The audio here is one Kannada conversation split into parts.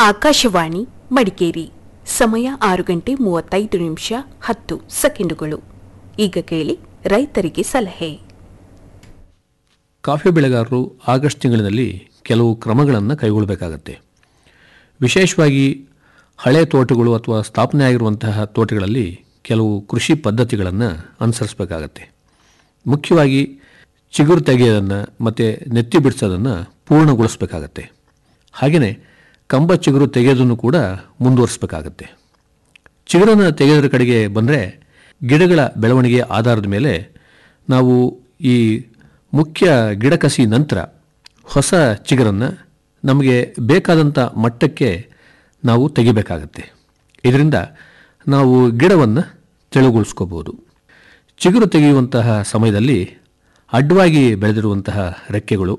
ಆಕಾಶವಾಣಿ ಮಡಿಕೇರಿ ಸಮಯ ಆರು ಗಂಟೆ ಮೂವತ್ತೈದು ನಿಮಿಷ ಹತ್ತು ಸೆಕೆಂಡುಗಳು ಈಗ ಕೇಳಿ ರೈತರಿಗೆ ಸಲಹೆ ಕಾಫಿ ಬೆಳೆಗಾರರು ಆಗಸ್ಟ್ ತಿಂಗಳಿನಲ್ಲಿ ಕೆಲವು ಕ್ರಮಗಳನ್ನು ಕೈಗೊಳ್ಳಬೇಕಾಗತ್ತೆ ವಿಶೇಷವಾಗಿ ಹಳೆ ತೋಟಗಳು ಅಥವಾ ಸ್ಥಾಪನೆ ಆಗಿರುವಂತಹ ತೋಟಗಳಲ್ಲಿ ಕೆಲವು ಕೃಷಿ ಪದ್ಧತಿಗಳನ್ನು ಅನುಸರಿಸಬೇಕಾಗತ್ತೆ ಮುಖ್ಯವಾಗಿ ಚಿಗುರು ತೆಗೆಯೋದನ್ನು ಮತ್ತು ನೆತ್ತಿ ಬಿಡಿಸೋದನ್ನು ಪೂರ್ಣಗೊಳಿಸಬೇಕಾಗತ್ತೆ ಹಾಗೆಯೇ ಕಂಬ ಚಿಗುರು ತೆಗೆಯೋದನ್ನು ಕೂಡ ಮುಂದುವರಿಸಬೇಕಾಗತ್ತೆ ಚಿಗುರನ್ನು ತೆಗೆಯೋದ್ರ ಕಡೆಗೆ ಬಂದರೆ ಗಿಡಗಳ ಬೆಳವಣಿಗೆ ಆಧಾರದ ಮೇಲೆ ನಾವು ಈ ಮುಖ್ಯ ಗಿಡ ಕಸಿ ನಂತರ ಹೊಸ ಚಿಗುರನ್ನು ನಮಗೆ ಬೇಕಾದಂಥ ಮಟ್ಟಕ್ಕೆ ನಾವು ತೆಗಿಬೇಕಾಗತ್ತೆ ಇದರಿಂದ ನಾವು ಗಿಡವನ್ನು ತೆಳುಗೊಳಿಸ್ಕೋಬೋದು ಚಿಗುರು ತೆಗೆಯುವಂತಹ ಸಮಯದಲ್ಲಿ ಅಡ್ಡವಾಗಿ ಬೆಳೆದಿರುವಂತಹ ರೆಕ್ಕೆಗಳು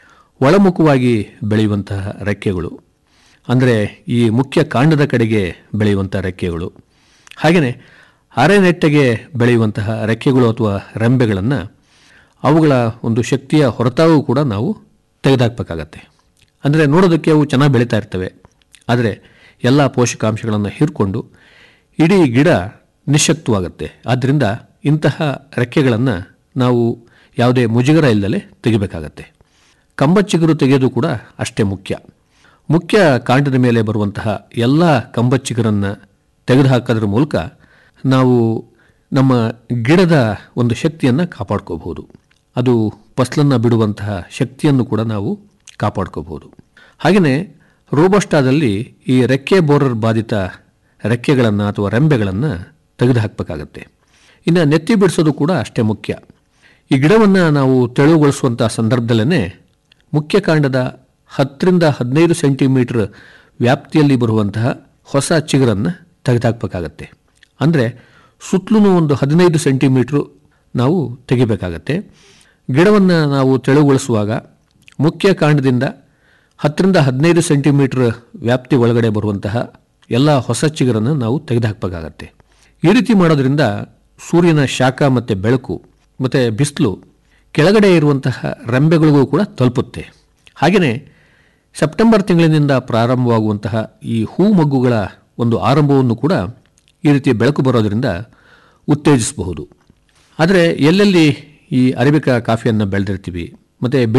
ಒಳಮುಖವಾಗಿ ಬೆಳೆಯುವಂತಹ ರೆಕ್ಕೆಗಳು ಅಂದರೆ ಈ ಮುಖ್ಯ ಕಾಂಡದ ಕಡೆಗೆ ಬೆಳೆಯುವಂಥ ರೆಕ್ಕೆಗಳು ಹಾಗೆಯೇ ಅರೆನೆಟ್ಟಗೆ ಬೆಳೆಯುವಂತಹ ರೆಕ್ಕೆಗಳು ಅಥವಾ ರೆಂಬೆಗಳನ್ನು ಅವುಗಳ ಒಂದು ಶಕ್ತಿಯ ಹೊರತಾಗೂ ಕೂಡ ನಾವು ತೆಗೆದುಹಾಕಬೇಕಾಗತ್ತೆ ಅಂದರೆ ನೋಡೋದಕ್ಕೆ ಅವು ಚೆನ್ನಾಗಿ ಬೆಳೀತಾ ಇರ್ತವೆ ಆದರೆ ಎಲ್ಲ ಪೋಷಕಾಂಶಗಳನ್ನು ಹೀರ್ಕೊಂಡು ಇಡೀ ಗಿಡ ನಿಶಕ್ತವಾಗುತ್ತೆ ಆದ್ದರಿಂದ ಇಂತಹ ರೆಕ್ಕೆಗಳನ್ನು ನಾವು ಯಾವುದೇ ಮುಜುಗರ ಇಲ್ಲದೆ ತೆಗಿಬೇಕಾಗತ್ತೆ ಕಂಬಚ್ಚಿಗುರು ತೆಗೆಯೋದು ಕೂಡ ಅಷ್ಟೇ ಮುಖ್ಯ ಮುಖ್ಯ ಕಾಂಡದ ಮೇಲೆ ಬರುವಂತಹ ಎಲ್ಲ ಕಂಬಚ್ಚಿಗುರನ್ನು ತೆಗೆದುಹಾಕೋದ್ರ ಮೂಲಕ ನಾವು ನಮ್ಮ ಗಿಡದ ಒಂದು ಶಕ್ತಿಯನ್ನು ಕಾಪಾಡ್ಕೋಬಹುದು ಅದು ಫಸಲನ್ನು ಬಿಡುವಂತಹ ಶಕ್ತಿಯನ್ನು ಕೂಡ ನಾವು ಕಾಪಾಡ್ಕೋಬಹುದು ಹಾಗೆಯೇ ರೋಬಸ್ಟಾದಲ್ಲಿ ಈ ರೆಕ್ಕೆ ಬೋರರ್ ಬಾಧಿತ ರೆಕ್ಕೆಗಳನ್ನು ಅಥವಾ ರೆಂಬೆಗಳನ್ನು ತೆಗೆದುಹಾಕಬೇಕಾಗತ್ತೆ ಇನ್ನು ನೆತ್ತಿ ಬಿಡಿಸೋದು ಕೂಡ ಅಷ್ಟೇ ಮುಖ್ಯ ಈ ಗಿಡವನ್ನು ನಾವು ತೆಳುಗೊಳಿಸುವಂಥ ಸಂದರ್ಭದಲ್ಲೇ ಮುಖ್ಯ ಕಾಂಡದ ಹತ್ತರಿಂದ ಹದಿನೈದು ಸೆಂಟಿಮೀಟರ್ ವ್ಯಾಪ್ತಿಯಲ್ಲಿ ಬರುವಂತಹ ಹೊಸ ಚಿಗುರನ್ನು ತೆಗೆದುಹಾಕಬೇಕಾಗತ್ತೆ ಅಂದರೆ ಸುತ್ತಲೂ ಒಂದು ಹದಿನೈದು ಸೆಂಟಿಮೀಟ್ರು ನಾವು ತೆಗಿಬೇಕಾಗತ್ತೆ ಗಿಡವನ್ನು ನಾವು ತೆಳುಗೊಳಿಸುವಾಗ ಮುಖ್ಯ ಕಾಂಡದಿಂದ ಹತ್ತರಿಂದ ಹದಿನೈದು ಸೆಂಟಿಮೀಟರ್ ವ್ಯಾಪ್ತಿ ಒಳಗಡೆ ಬರುವಂತಹ ಎಲ್ಲ ಹೊಸ ಚಿಗುರನ್ನು ನಾವು ತೆಗೆದುಹಾಕಬೇಕಾಗತ್ತೆ ಈ ರೀತಿ ಮಾಡೋದ್ರಿಂದ ಸೂರ್ಯನ ಶಾಖ ಮತ್ತು ಬೆಳಕು ಮತ್ತು ಬಿಸಿಲು ಕೆಳಗಡೆ ಇರುವಂತಹ ರೆಂಬೆಗಳಿಗೂ ಕೂಡ ತಲುಪುತ್ತೆ ಹಾಗೆಯೇ ಸೆಪ್ಟೆಂಬರ್ ತಿಂಗಳಿನಿಂದ ಪ್ರಾರಂಭವಾಗುವಂತಹ ಈ ಹೂ ಮಗ್ಗುಗಳ ಒಂದು ಆರಂಭವನ್ನು ಕೂಡ ಈ ರೀತಿ ಬೆಳಕು ಬರೋದರಿಂದ ಉತ್ತೇಜಿಸಬಹುದು ಆದರೆ ಎಲ್ಲೆಲ್ಲಿ ಈ ಅರೇಬಿಕಾ ಕಾಫಿಯನ್ನು ಬೆಳೆದಿರ್ತೀವಿ ಮತ್ತು